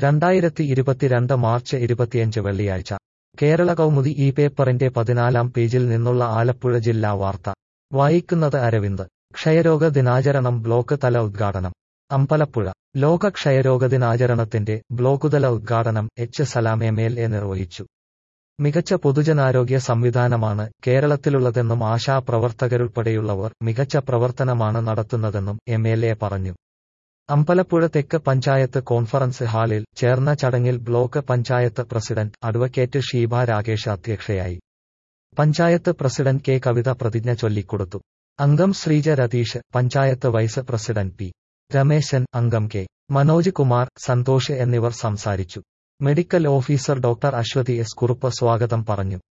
രണ്ടായിരത്തി ഇരുപത്തിരണ്ട് മാർച്ച് ഇരുപത്തിയഞ്ച് വെള്ളിയാഴ്ച കേരള കൗമുദി ഈ പേപ്പറിന്റെ പതിനാലാം പേജിൽ നിന്നുള്ള ആലപ്പുഴ ജില്ലാ വാർത്ത വായിക്കുന്നത് അരവിന്ദ് ക്ഷയരോഗ ദിനാചരണം ബ്ലോക്ക് തല ഉദ്ഘാടനം അമ്പലപ്പുഴ ലോക ക്ഷയരോഗ ദിനാചരണത്തിന്റെ ബ്ലോക്കുതല ഉദ്ഘാടനം H Salam M L A നിർവഹിച്ചു മികച്ച പൊതുജനാരോഗ്യ സംവിധാനമാണ് കേരളത്തിലുള്ളതെന്നും ആശാ പ്രവർത്തകരുൾപ്പെടെയുള്ളവർ മികച്ച പ്രവർത്തനമാണ് നടത്തുന്നതെന്നും എം എൽ എ പറഞ്ഞു അമ്പലപ്പുഴ തെക്ക് പഞ്ചായത്ത് കോൺഫറൻസ് ഹാളിൽ ചേർന്ന ചടങ്ങിൽ block panchayat president advocate Sheeba Rakesh അധ്യക്ഷയായി പഞ്ചായത്ത് പ്രസിഡന്റ് കെ കവിത പ്രതിജ്ഞ ചൊല്ലിക്കൊടുത്തു അംഗം Sreeja Ratheesh panchayat vice president P Rameshan അംഗം കെ മനോജ് കുമാർ സന്തോഷ് എന്നിവർ സംസാരിച്ചു medical officer doctor Aswathi S Kurup സ്വാഗതം പറഞ്ഞു